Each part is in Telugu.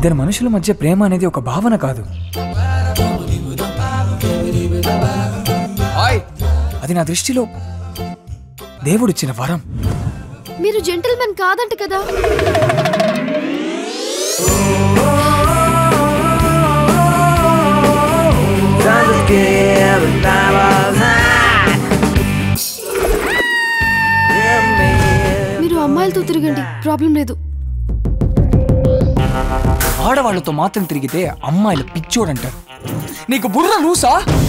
ఇద్దరు మనుషుల మధ్య ప్రేమ అనేది ఒక భావన కాదు ఆయ్, అది నా దృష్టిలో దేవుడిచ్చిన వరం మీరు జెంటిల్మెన్ కాదంట కదా మీరు అమ్మాయిలతో తిరగండి ప్రాబ్లం లేదు ఆడవాళ్ళతో మాత్రం తిరిగితే అమ్మాయిలు పిచ్చోడంటారు నీకు బుర్ర లూసా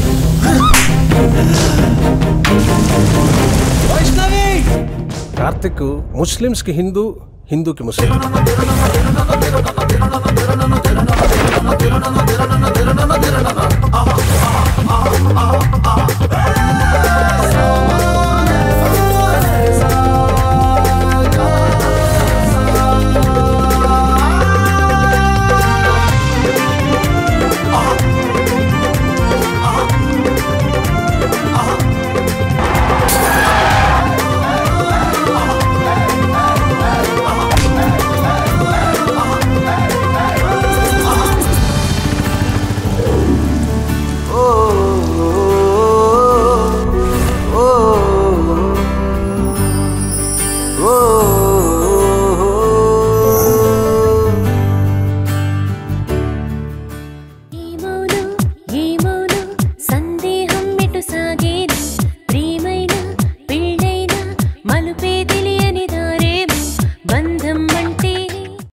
కార్తిక్ ముస్లిమ్స్కి హిందూ హిందూకి ముస్లిం